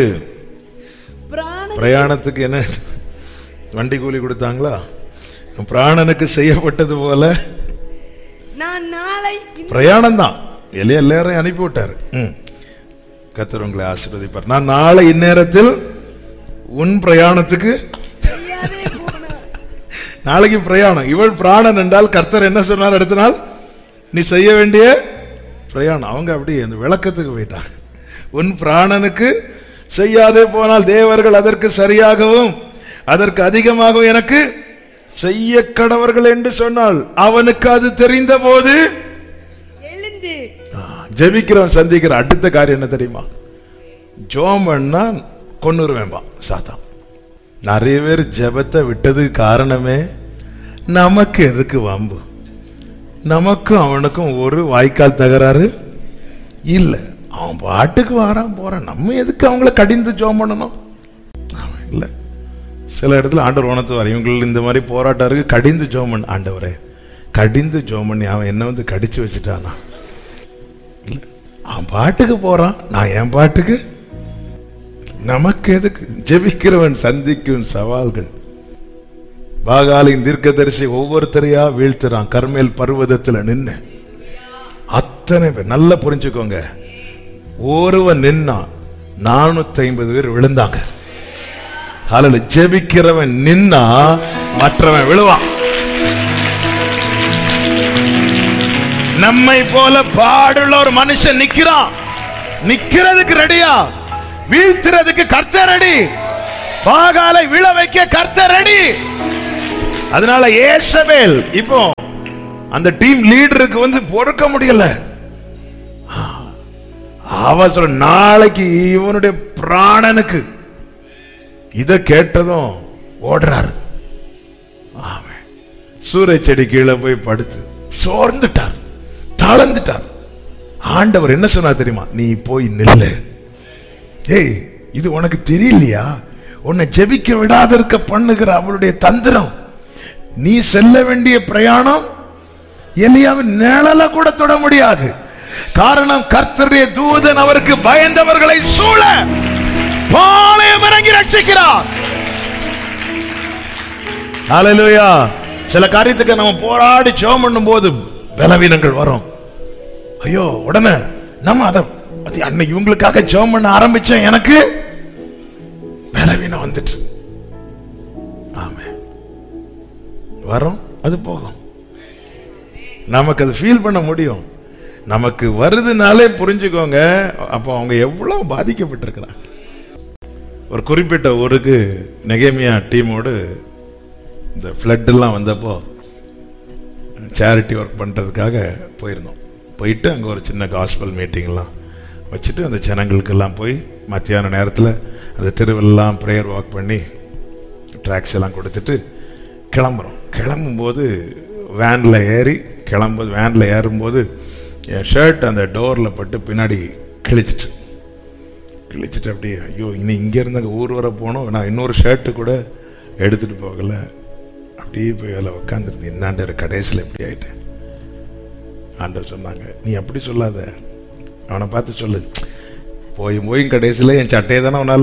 பிராண பிரயாணத்துக்கு என்ன வண்டி கூலி கொடுத்தாங்களா பிராணனுக்கு செய்யப்பட்டது போல நான் நாளை இந்த பிரயாணம் தான் எலியா எல்லாரையும் அனுப்பி விட்டாரு ம். கர்த்தர் உங்களை ஆசீர்வதிப்பார் நான் நாளை இந்நேரத்தில் உன் பிரயாணத்துக்கு செய்யாதே போனார் நாளைக்கு பிரயாணம் இவள் பிராணன் என்றால் கர்த்தர் என்ன சொன்னார் அடுத்த நாள் நீ செய்ய வேண்டிய பிரயாணம் அவங்க அப்படி அந்த விளக்கத்துக்கு போயிட்டாங்க உன் பிராணனுக்கு செய்யாதே போனால் தேவர்கள் அதற்கு சரியாகவும் அதற்கு அதிகமாகவும் எனக்கு செய்ய கடவர்கள் என்று சொன்னால் அவனுக்கு அது தெரிந்த போது எழுந்து ஜெபிக்கிறவன் சந்திக்கிற அடுத்த காரியம் என்ன தெரியுமா ஜோம் பண்ணா கொன்னுருவேன்பா சாத்தான் நிறைய பேர் ஜெபத்தை விட்டதுக்கு காரணமே நமக்கு எதுக்கு வம்பு நமக்கும் அவனுக்கும் ஒரு வாய்க்கால் தகராறு இல்ல அவன் பாட்டுக்கு வாரான் போறான் நம்ம எதுக்கு அவங்கள கடிந்து ஜோம் பண்ணணும் ஆமா, இல்ல சில இடத்துல ஆண்டவர் உணர்த்துவார் இவங்களுக்கு இந்த மாதிரி போராட்டம் இருக்கு கடிந்து ஜோம் பண்ண ஆண்டவரே கடிந்து ஜோம் பண்ணி அவன் என்ன வந்து கடிச்சு வச்சுட்டானா இல்ல. அவன் பாட்டுக்கு போறான் நான் என் பாட்டுக்கு நமக்கு எதுக்கு ஜெபிக்கிறவன் சந்திக்கும் சவால்கள் பாகாலின் தீர்க்கதரிசி ஒவ்வொருத்தரையா வீழ்த்துறான் கர்மேல் பர்வதத்துல நின்னு அத்தனை பேர் நல்லா புரிஞ்சுக்கோங்க ஒருவன் நின்னா நானூத்தி ஐம்பது பேர் விழுந்தாங்க அதுல ஜெபிக்கிறவன் நின்னா மற்றவன் விழுவான் நம்மை போல பாடுள்ள ஒரு மனுஷன் நிக்கிறான் நிக்கிறதுக்கு ரெடியா வீழ்த்துறதுக்கு கர்த்தர் ரெடி பாகாலை விழ வைக்க கர்த்தர் ரெடி அதனால ஏசபேல் இப்போ அந்த டீம் லீடருக்கு வந்து பொறுக்க முடியல அவ சொல்ற நாளைக்கு இவனுடைய பிராணனுக்கு இத கேட்டதும் ஓடுறாரு ஆமென். சூறை செடி கீழே போய் படுத்து சோர்ந்துட்டார் தளர்ந்துட்டார் ஆண்டவர் என்ன சொன்னார் தெரியுமா நீ போய் நில்லு ஏய் இது உனக்கு தெரியலையா உன்னை ஜெபிக்க விடாத இருக்க பண்ணுகிற அவளுடைய தந்திரம் நீ செல்ல வேண்டிய பிரயாணம் எலியாவின் நிழல கூட தொட முடியாது காரணம் கர்த்தருடைய தூதன் அவருக்கு பயந்தவர்களை சூழ பாளையம் இறங்கி ரட்சிக்கிறார் ஹalleluya சில காரியத்துக்கு நம்ம போராடி ஜெபம் பண்ணும்போது பலவீனங்கள் வரும் ஐயோ உடனே நம்ம அத அது அன்னைக்கு இவங்களுக்காக ஜெபம் பண்ண ஆரம்பிச்சேன் எனக்கு பலவீனம் வந்துட்டு ஆமே வரும் அது போகும் நமக்கு அது ஃபீல் பண்ண முடியும் நமக்கு வருதுனாலே புரிஞ்சுக்கோங்க அப்போ அவங்க எவ்வளவு பாதிக்கப்பட்டிருக்கிறாங்க ஒரு குறிப்பிட்ட ஊருக்கு நெகேமியா டீமோடு இந்த flood எல்லாம் வந்தப்போ சேரிட்டி ஒர்க் பண்ணுறதுக்காக போயிருந்தோம் போயிட்டு அங்கே ஒரு சின்ன காஸ்பல் மீட்டிங்லாம் வச்சுட்டு அந்த ஜனங்களுக்கெல்லாம் போய் மத்தியான நேரத்தில் அந்த தெருவெல்லாம் ப்ரேயர் வாக் பண்ணி ட்ராக்ஸ் எல்லாம் கொடுத்துட்டு கிளம்புறோம் கிளம்பும்போது வேனில் ஏறி கிளம்பும்போது வேனில் ஏறும்போது என் ஷர்ட் அந்த டோரில் பட்டு பின்னாடி கிழிச்சிட்டு கிழிச்சிட்டு அப்படியே ஐயோ இனி இங்கேருந்து அங்கே ஊர் வர போனோம் நான் இன்னொரு ஷர்ட்டு கூட எடுத்துகிட்டு போகலை அப்படியே போய் அதில் உட்காந்துருந்தேன் என்னாண்ட கடைசியில் எப்படி ஆயிட்டேன் ஆண்டவர் சொன்னாங்க நீ அப்படி சொல்லாத அவனை பார்த்து சொல்லு போய் போய் கடைசியில் என் சட்டையை தானே உன்னால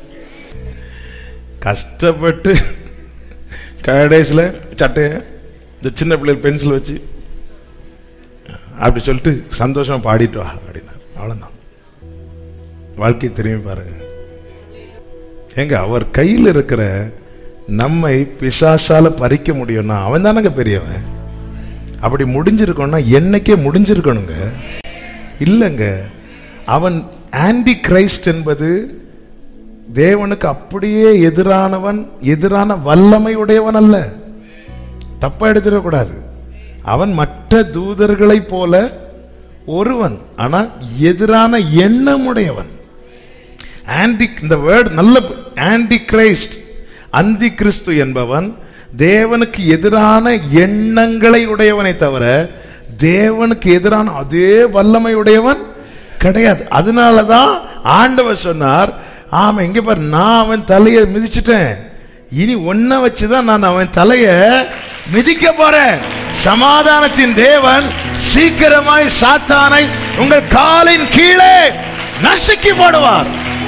கஷ்டப்பட்டு கடைசியில் சட்டையை இந்த சின்ன பிள்ளைகள் பென்சில் வச்சு அப்படி சொல்லிட்டு சந்தோஷமா பாடிட்டு வா அப்படின்னாரு அவ்வளோதான் வாழ்க்கை திரும்பி பாருங்க ஏங்க அவர் கையில் இருக்கிற நம்மை பிசாசால பறிக்க முடியும்னா அவன் தானங்க பெரியவன் அப்படி முடிஞ்சிருக்கணும்னா என்னைக்கே முடிஞ்சிருக்கணுங்க இல்லைங்க அவன் ஆன்டி கிரைஸ்ட் என்பது தேவனுக்கு அப்படியே எதிரானவன் எதிரான வல்லமை உடையவன் அல்ல தப்பா எடுத்துடக்கூடாது அவன் மற்ற தூதர்களைப் போல ஒருவன் ஆனா எதிரான எண்ணம் உடையவன் ஆன்டி இந்த வேர்ட் நல்ல ஆன்டி கிரைஸ்ட் அந்தி கிறிஸ்து என்பவன் தேவனுக்கு எதிரான எண்ணங்களை உடையவனை தவிர தேவனுக்கு எதிரான அதே வல்லமை உடையவன் கிடையாது அதனாலதான் ஆண்டவர் சொன்னார் ஆமா இங்க பாரு நான் அவன் தலையை மிதிச்சிட்டேன் இனி ஒன்ன வச்சுதான் நான் அவன் தலைய மிதிக்க போறேன் சமாதானத்தின் தேவன் சீக்கிரமாய் சாத்தானை உங்கள் காலின் கீழே நசுக்கி போடுவார்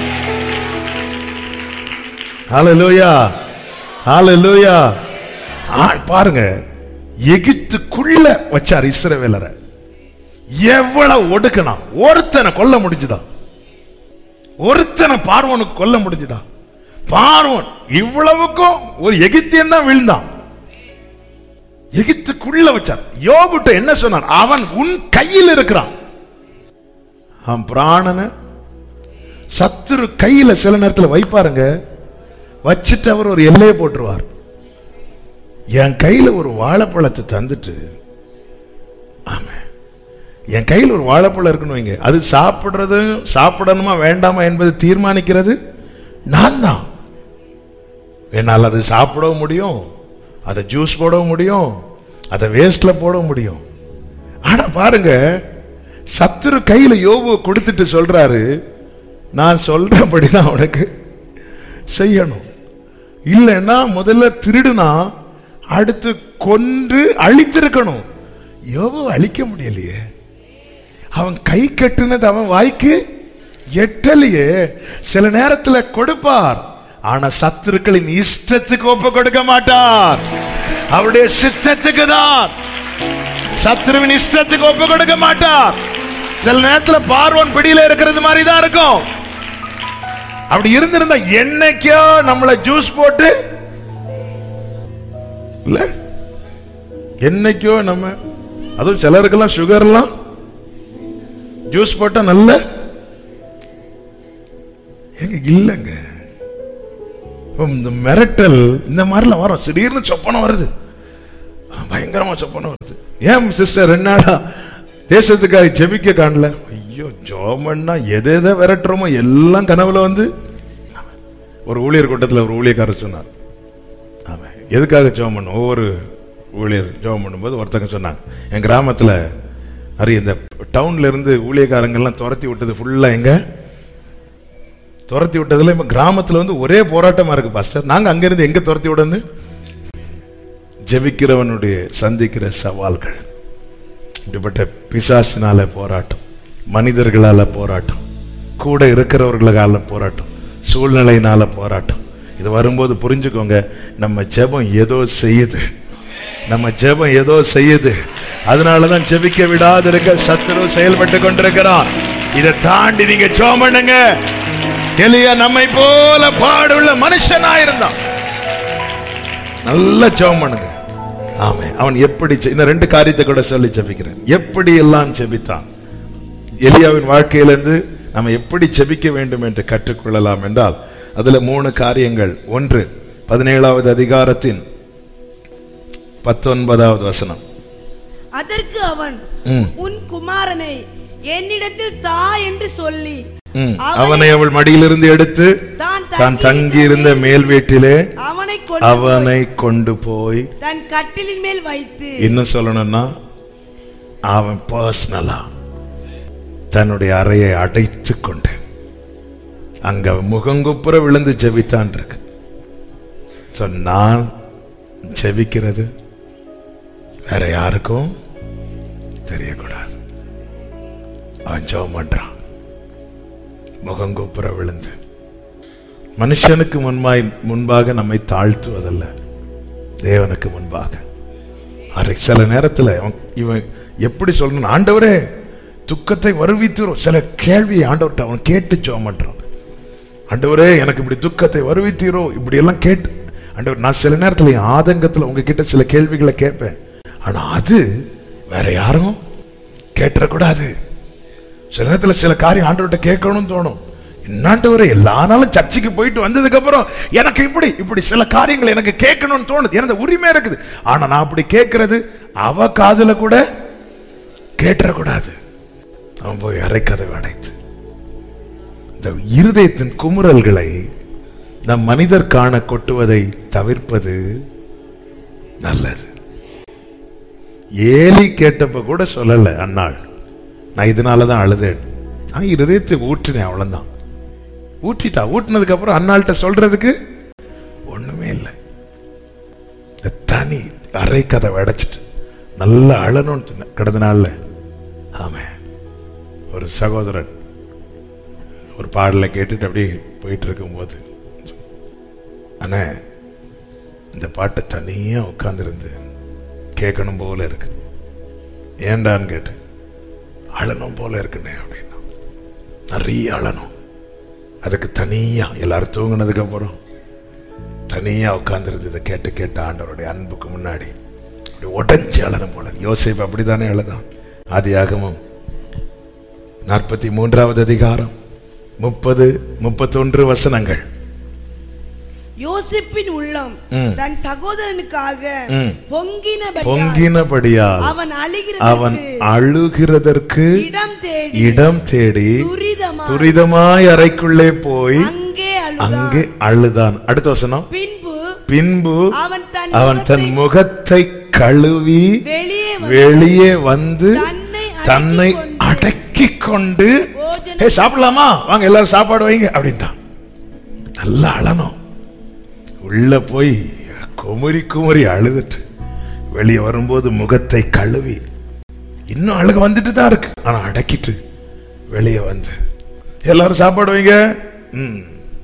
ஹalleluya ஹalleluya ஆ, பாருங்க எகிப்துக்குள்ள வச்சார் இஸ்ரவேலரை எவ்வளவு ஒடுக்கணும் ஒருத்தனை கொல்ல முடிஞ்சுதா ஒருத்தனை பார்வனுக்கு கொல்ல முடிஞ்சுதா பார்வன் இவ்வளவுக்கும் ஒரு எகிப்தியன் தான் விழுந்தான் எகிப்துக்குள்ள வச்சார் யோபுட்ட என்ன சொன்னார் அவன் உன் கையில் இருக்கிறான் அவன் பிராணனை சத்துரு கையில சில நேரத்துல வைப்பாருங்க வச்சுட்டு அவர் ஒரு எல்லையை போட்டுருவார் என் கையில ஒரு வாழைப்பழத்தை தந்துட்டு ஆமா என் கையில் ஒரு வாழைப்பழம் இருக்கணும் வைங்க அது சாப்பிடுறது சாப்பிடணுமா வேண்டாமா என்பது தீர்மானிக்கிறது நான் தான் என்னால் அது சாப்பிடவும் முடியும் அதை ஜூஸ் போடவும் முடியும் அதை வேஸ்ட்ல போடவும் முடியும் ஆனா பாருங்க சத்துரு கையில யோபு கொடுத்துட்டு சொல்றாரு நான் சொல்றபடிதான் உனக்கு செய்யணும் இல்லைன்னா முதல்ல திருடுனா அடுத்து கொன்று அழித்திருக்கணும் யோபு அழிக்க முடியலையே அவன் கை கட்டுனது அவன் வாய்க்கு எட்டலையே சில நேரத்துல கொடுப்பார் ஆனா சத்துருக்களின் இஷ்டத்துக்கு ஒப்பு கொடுக்க மாட்டார் அவருடைய சித்தத்துக்கு தான் சத்துருவின் இஷ்டத்துக்கு ஒப்பு கொடுக்க மாட்டார் சில நேரத்துல பார்வன் பிடியில இருக்கிறது மாதிரி தான் இருக்கும் அப்படி இருந்திருந்தா என்னைக்கோ நம்மள ஜூஸ் போட்டு இல்ல என்னைக்கோ நம்ம அதுவும் சிலருக்கெல்லாம் சுகர்லாம் ஜூஸ் போட்டா நல்ல எங்க இல்லைங்க இப்ப இந்த மிரட்டல் இந்த மாதிரிலாம் வரும் திடீர்னு சொப்பனம் வருது பயங்கரமா சொப்பனம் வருது ஏன் சிஸ்டர் ரெண்டு நாளா தேசத்துக்காக ஜெபிக்க காணல ஐயோ ஜோமன்னா எதை எதை விரட்டுறோமோ எல்லாம் கனவுல வந்து ஒரு ஊழியர் கூட்டத்தில் ஒரு ஊழியக்காரர் சொன்னார் ஆமா எதுக்காக ஜெபம் பண்ணும் ஒவ்வொரு ஊழியர் ஜெபம் பண்ணும்போது ஒருத்தங்க சொன்னாங்க என் கிராமத்துல நிறைய இந்த டவுன்ல இருந்து ஊழியக்காரங்கெல்லாம் துரத்தி விட்டது ஃபுல்லா எங்க துரத்தி விட்டதுல இப்ப கிராமத்துல வந்து ஒரே போராட்டமா இருக்கு பாஸ்டர் நாங்க அங்கிருந்து எங்க துரத்தி விடன்னு ஜெபிக்கிறவனுடைய சந்திக்கிற சவால்கள் இப்படிப்பட்ட பிசாசினால போராட்டம் மனிதர்களால போராட்டம் கூட இருக்கிறவர்களால போராட்டம் சூழ்நிலையினால போராட்டம் இது வரும்போது புரிஞ்சுக்கோங்க நம்ம ஜெபம் ஏதோ செய்யுது நம்ம ஜெபம் ஏதோ செய்யுது அதனாலதான் ஜெபிக்க விடாது இருக்க சத்துரு செயல்பட்டு கொண்டிருக்கிறான் இதை தாண்டி நீங்க ஜெபம் பண்ணுங்க எலியா நம்மை போல பாடுள்ள மனுஷனா இருந்தான் நல்ல ஜெபம் பண்ணுங்க ஆமே அவன் எப்படி ஜெ- இந்த ரெண்டு காரியத்தை கூட சொல்லி ஜெபிக்கிறேன் எப்படி எல்லாம் ஜெபித்தான் எலியாவின் வாழ்க்கையிலிருந்து நம்ம எப்படி ஜெபிக்க வேண்டும் என்று கற்றுக்கொள்ளலாம் என்றால் அதுல மூணு காரியங்கள் ஒன்று பதினேழாவது அதிகாரத்தின் பத்தொன்பதாவது வசனம் அதற்கு அவன் ம், உன் குமாரனை என்னிடத்தில் தா என்று சொல்லி ம். அவனை அவள் மடியிலிருந்து எடுத்து தான் தான் தங்கியிருந்த மேல் வீட்டிலே அவனை கொண்டு அவனை கொண்டு போய் போய் தன் கட்டிலின் மேல் வைத்து இன்னும் சொல்லணும்னா அவன் பர்சனலா தன்னுடைய அறையை அடைத்து கொண்டு அங்க முகங்குப்புற விழுந்து ஜெபித்தான் இருக்கு So, நான் ஜெபிக்கிறது வேற யாருக்கும் தெரியக்கூடாது அவன் ஜெபம் பண்றான் முகங்குப்புற விழுந்து மனுஷனுக்கு முன்பாய் முன்பாக நம்மை தாழ்த்துவதல்ல தேவனுக்கு முன்பாக அரை சில நேரத்தில் அவன் இவன் எப்படி சொல்லணும் ஆண்டவரே துக்கத்தை வருவித்துரும் சில கேள்வி ஆண்டவர்கிட்ட அவன் கேட்டு ஜெபம் பண்றான் ஆண்டவரே எனக்கு இப்படி துக்கத்தை வருவித்தீரோ இப்படி எல்லாம் கேட்டு ஆண்டவர் நான் சில நேரத்தில் என் ஆதங்கத்தில் உங்ககிட்ட சில கேள்விகளை கேட்பேன் ஆனா அது வேற யாரும் கேட்டுறக்கூடாது சில நேரத்தில் சில காரியம் ஆண்டவர்கிட்ட கேட்கணும்னு தோணும் என்னாண்டவரே எல்லா நாளும் சர்ச்சுக்கு போயிட்டு வந்ததுக்கு அப்புறம் எனக்கு இப்படி இப்படி சில காரியங்கள் எனக்கு கேட்கணும்னு தோணுது எனக்கு உரிமை இருக்குது ஆனா நான் அப்படி கேட்கறது அவ காதுல கூட கேட்டுறக்கூடாது அவன் போய் அரைக்கதவை அடைத்து இந்த இருதயத்தின் குமுறல்களை நம் மனிதர் காண கொட்டுவதை தவிர்ப்பது நல்லது ஏலி கேட்டப்ப கூட சொல்லல அன்னாள் நான் இதனாலதான் அழுதேன் நான் இருதயத்தை ஊற்றினேன் அவ்வளவுதான் ஊற்றிட்டா ஊற்றினதுக்கு அப்புறம் அன்னாள்கிட்ட சொல்றதுக்கு ஒண்ணுமே இல்லை இந்த தனி அரை கதை அடைச்சிட்டு நல்லா அழணும்னு சொன்னேன். கடந்த நாள்ல ஆமே ஒரு சகோதரன் ஒரு பாடலை கேட்டுட்டு அப்படியே போயிட்டு இருக்கும்போது அண்ணே இந்த பாட்டை தனியா உட்கார்ந்திருந்து கேட்கணும் போல இருக்கு ஏண்டான்னு கேட்டேன் அழணும் போல இருக்குண்ணே அப்படின்னா நிறைய அழணும் அதுக்கு தனியா எல்லாரும் தூங்குனதுக்கு அப்புறம் தனியா உட்கார்ந்திருந்து இதை கேட்டு கேட்ட ஆண்டவருடைய அன்புக்கு முன்னாடி அப்படி உடஞ்சி அழணும் போல யோசிப்பு அப்படித்தானே அழுதான் ஆதியாகமம் நாற்பத்தி மூன்றாவது அதிகாரம் முப்பது முப்பத்தொன்று வசனங்கள் யோசிப்பின் உள்ளம் ம். தன் சகோதரனுக்காக ம். பொங்கினபடியால் பொங்கினபடியால் அவன் அவன் அழுகிறது அழுகிறதற்கு இடம் தேடி இடம் தேடி துரிதமா துரிதமாய் அறைக்குள்ளே போய் அங்கே அழுதான் அங்கே அழுதான் அடுத்த வசனம் பின்பு பின்பு அவன் தன் அவன் தன் முகத்தை முகத்தை கழுவி வெளியே வந்து வெளியே வந்து தன்னை தன்னை அடக்கிக் அடக்கி கொண்டு போஜனம் ஏ சாப்பிடலாமா வாங்க எல்லாரும் சாப்பாடு வைங்க அப்படின்ட்டான் நல்லா அழணும் உள்ள போய் குமரி குமரி அழுதுட்டு வெளியே வரும்போது முகத்தை கழுவி இன்னும் அழுக வந்துட்டு தான் இருக்கு ஆனா அடக்கிட்டு வெளியே வந்து எல்லாரும் சாப்பாடு வைங்க ம்.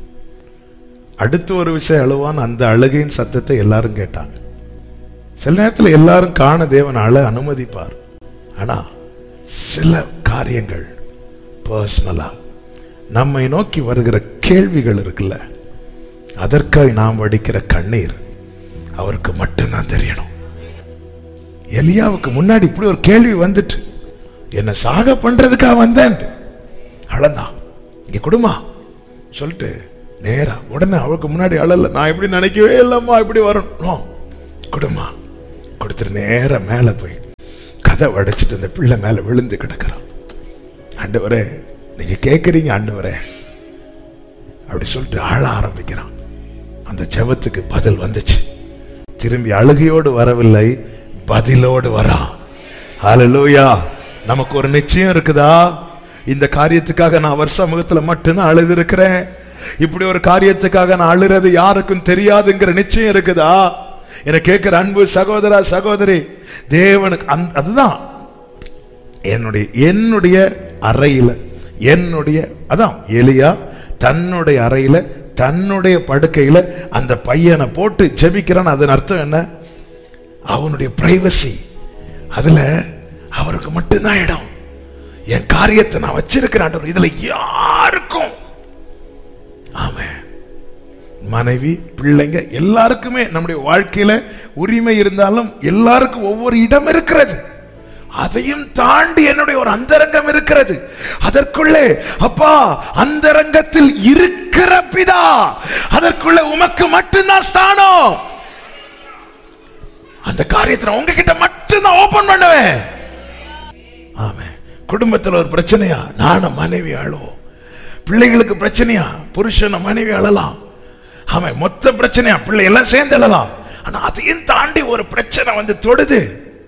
அடுத்து ஒரு விஷயம் அழுவான் அந்த அழுகையின் சத்தத்தை எல்லாரும் கேட்டாங்க சில நேரத்தில் எல்லாரும் காண தேவன் அழ அனுமதிப்பார் ஆனா சில காரியங்கள் பர்சனலா நம்மை நோக்கி வருகிற கேள்விகள் இருக்குல்ல அதற்காக நாம் வடிக்கிற கண்ணீர் அவருக்கு மட்டும்தான் தெரியணும் எலியாவுக்கு முன்னாடி இப்படி ஒரு கேள்வி வந்துட்டு என்ன சாக பண்றதுக்காக வந்தேன் அழந்தான் இங்க கொடுமா சொல்லிட்டு நேரா உடனே அவளுக்கு முன்னாடி அழல நான் இப்படி நினைக்கவே இல்லம்மா இப்படி வரணும் கொடுமா கொடுத்துட்டு நேரா மேல போய் கதை அடைச்சிட்டு அந்த பிள்ளை மேல விழுந்து கிடக்குறான் ஆண்டவரே நீங்க கேக்குறீங்க ஆண்டவரே அப்படி சொல்லிட்டு அழ ஆரம்பிக்கிறான் அந்த ஜெபத்துக்கு பதில் வந்துச்சு திரும்பி அழுகையோடு வரவில்லை பதிலோடு வரா ஹalleluya நமக்கு ஒரு நிச்சயம் இருக்குதா இந்த காரியத்துக்காக நான் அவர் சமூகத்துல மட்டும்தான் அழுது இருக்கிறேன் இப்படி ஒரு காரியத்துக்காக நான் அழுறது யாருக்கும் தெரியாதுங்கிற நிச்சயம் இருக்குதா என கேட்கிற அன்பு சகோதரா சகோதரி தேவனுக்கு அந்த அதுதான் என்னுடைய என்னுடைய அறையில என்னுடைய அதான் எலியா தன்னுடைய அறையில தன்னுடைய படுக்கையில அந்த பையனை போட்டு ஜெபிக்கிறான் அதன் அர்த்தம் என்ன அவனுடைய பிரைவசி அதுல அவருக்கு மட்டும்தான் இடம் என் காரியத்தை நான் வச்சிருக்கிறேன் இதுல யாருக்கும் ஆமென் மனைவி பிள்ளைங்க எல்லாருக்குமே நம்முடைய வாழ்க்கையில உரிமை இருந்தாலும் எல்லாருக்கும் ஒவ்வொரு இடம் இருக்கிறது அதையும் தாண்டி என்னுடைய ஒரு அந்தரங்கம் இருக்கிறது அதற்குள்ளே அப்பா அந்தரங்கத்தில் இருக்கிற பிதா அதற்குள்ள உமக்கு மட்டும்தான் ஸ்தானம் அந்த காரியத்தை உங்ககிட்ட மட்டும்தான் ஓபன் பண்ணுவேன் ஆமே குடும்பத்துல ஒரு பிரச்சனையா நானும் மனைவி அழுவோம் பிள்ளைகளுக்கு பிரச்சனையா புருஷனை மனைவி அழலாம் ஆமா மொத்த பிரச்சனையா பிள்ளை எல்லாம் சேர்ந்து அழலாம் ஆனா அதையும் தாண்டி ஒரு பிரச்சனை வந்து தொடுது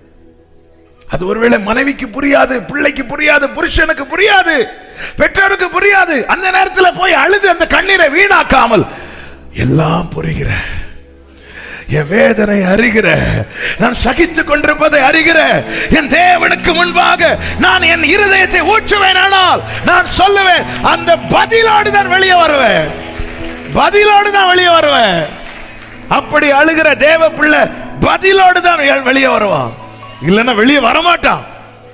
அது ஒருவேளை மனைவிக்கு புரியாது பிள்ளைக்கு புரியாது புருஷனுக்கு புரியாது பெற்றோருக்கு புரியாது அந்த நேரத்தில் போய் அழுது அந்த கண்ணீரை வீணாக்காமல் எல்லாம் புரிகிற என் வேதனை அறிகிற நான் சகித்துக் கொண்டிருப்பதை அறிகிற என் தேவனுக்கு முன்பாக நான் என் இருதயத்தை ஊற்றுவேன் ஆனால் நான் சொல்லுவேன் அந்த பதிலோடு தான் வெளியே வருவேன் பதிலோடு தான் வெளியே வருவேன் அப்படி அழுகிற தேவ பிள்ளை பதிலோடு தான் வெளியே வருவான் இல்லைன்னா வெளியே வரமாட்டான்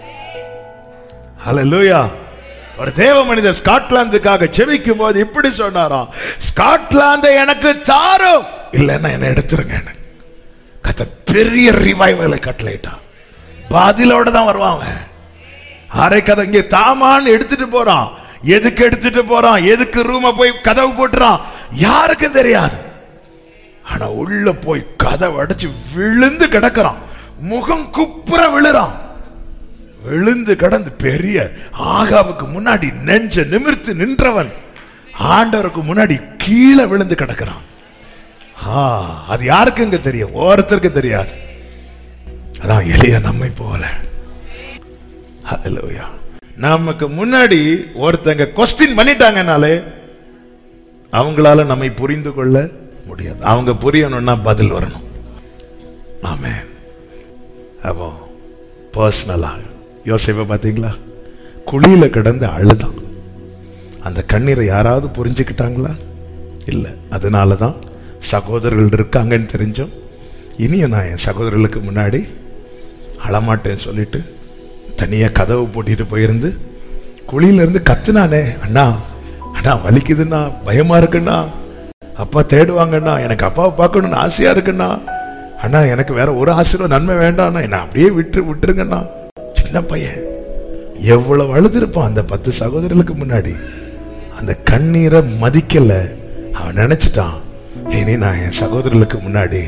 ஹalleluya ஒரு தேவ மனிதர் ஸ்காட்லாந்துக்காக செவிக்கும் போது இப்படி சொன்னாராம் ஸ்காட்லாந்தை எனக்கு தாரும் இல்லைன்னா என்ன எடுத்துருங்க கத்த பெரிய ரிவைவலை கட்டளையிட்டான் பதிலோட தான் வருவான் அவன் அரை கதை இங்க தாமான்னு எடுத்துட்டு போறான் எதுக்கு எடுத்துட்டு போறான் எதுக்கு ரூம போய் கதவு போட்டுறான் யாருக்கும் தெரியாது ஆனா உள்ள போய் கதவு அடைச்சு விழுந்து கிடக்குறான் முகம் குப்புற விழுறான் விழுந்து கடந்து பெரிய ஆகாவுக்கு முன்னாடி நெஞ்ச நிமிர்த்து நின்றவன் ஆண்டவருக்கு முன்னாடி கீழே விழுந்து கிடக்கிறான் ஆ, அது யாருக்குங்க தெரியும் ஒருத்தருக்கு தெரியாது அதான் எளிய நம்மை போல ஹalleluya நமக்கு முன்னாடி ஒருத்தங்க கொஸ்டின் பண்ணிட்டாங்கனாலே அவங்களால நம்மை புரிந்து கொள்ள முடியாது அவங்க புரியணும்னா பதில் வரணும் ஆமென் அப்போ பர்சனலா யோசிப்ப பாத்தீங்களா குழியில கிடந்து அழுதான் அந்த கண்ணீரை யாராவது புரிஞ்சுக்கிட்டாங்களா இல்ல அதனால தான் சகோதரர்கள் இருக்காங்கன்னு தெரிஞ்சும் இனியும் நான் என் சகோதரர்களுக்கு முன்னாடி அழமாட்டேன்னு சொல்லிட்டு தனியா கதவு பூட்டிட்டு போயிருந்து குழியில இருந்து கத்துனானே அண்ணா அண்ணா வலிக்குதுண்ணா பயமா இருக்குண்ணா அப்பா தேடுவாங்கண்ணா எனக்கு அப்பாவை பார்க்கணும்னு ஆசையா இருக்குண்ணா அண்ணா எனக்கு வேற ஒரு ஆசீர்வாத நன்மை வேண்டாம்ண்ணா என்ன அப்படியே விட்டு விட்டுருங்கண்ணா சின்ன பையன் எவ்வளவு அழுதுருப்பான் அந்த பத்து சகோதரர்களுக்கு முன்னாடி அந்த கண்ணீரை மதிக்கல அவன் நினைச்சிட்டான் இனி நான் என் சகோதரர்களுக்கு முன்னாடி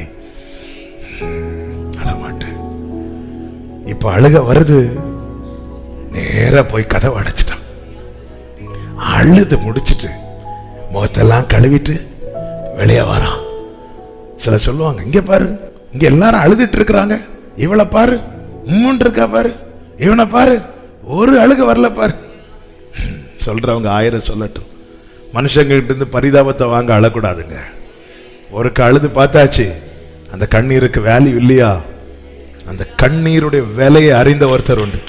அழமாட்டேன் இப்ப அழுக வருது நேரா போய் கதவை அடைச்சிட்டான் அழுது முடிச்சிட்டு முகத்தெல்லாம் கழுவிட்டு வெளியே வரான் சில சொல்லுவாங்க இங்க பாரு இங்க எல்லாரும் அழுதுட்டு இருக்கிறாங்க இவளை பாரு உம்முன் இருக்கா பாரு இவனை பாரு ஒரு அழுக வரல பாரு சொல்றவங்க ஆயிரம் சொல்லட்டும் மனுஷங்க கிட்ட இருந்து பரிதாபத்தை வாங்க அழக்கூடாதுங்க ஒருக்கு அழுது பார்த்தாச்சு அந்த கண்ணீருக்கு வேல்யூ இல்லையா அந்த கண்ணீருடைய விலையை அறிந்த ஒருத்தர் உண்டு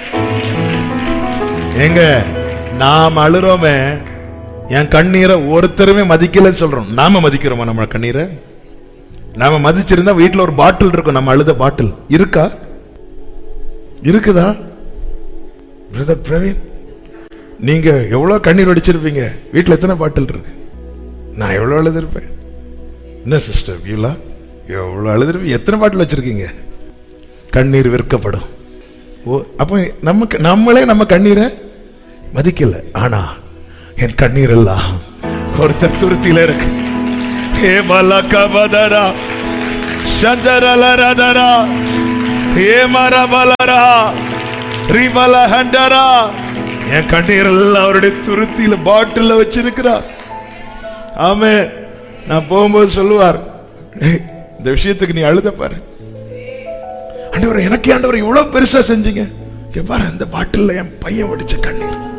ஏங்க நாம் அழுறோமே என் கண்ணீரை ஒருத்தருமே மதிக்கலன்னு சொல்றோம் நாம மதிக்கிறோமா நம்ம கண்ணீரை நாம மதிச்சிருந்தா வீட்டுல ஒரு பாட்டில் இருக்கும் நம்ம அழுத பாட்டில் இருக்கா இருக்குதா பிரதர் பிரவீன் நீங்க எவ்வளவு கண்ணீர் வடிச்சிருப்பீங்க வீட்டுல எத்தனை பாட்டில் இருக்கு நான் எவ்வளவு அழுதுருப்பேன் என்ன சிஸ்டர் பியூலா எவ்வளவு அழுதுருப்பீங்க எத்தனை பாட்டில் வச்சிருக்கீங்க கண்ணீர் விற்கப்படும் ஓ அப்போ நமக்கு நம்மளே நம்ம கண்ணீரை மதிக்கல ஆனா என் கண்ணீர் எல்லாம் ஒருத்தர் துருத்தியில இருக்கு ஹே மலக்க பதரா சந்தரலரதரா ஏமரபலரா ரிபல ஹண்டரா என் கண்ணீர் எல்லாம் அவருடைய துருத்தியில பாட்டில வச்சிருக்கிறார் ஆமே நான் போகும்போது சொல்லுவார் "டேய், இந்த விஷயத்துக்கு நீ அழுத பாரு ஆண்டவர் எனக்கு ஆண்டவர் இவ்வளவு பெருசா செஞ்சீங்க இங்க பாரு அந்த பாட்டில்ல என் பையன் வடிச்ச கண்ணீர்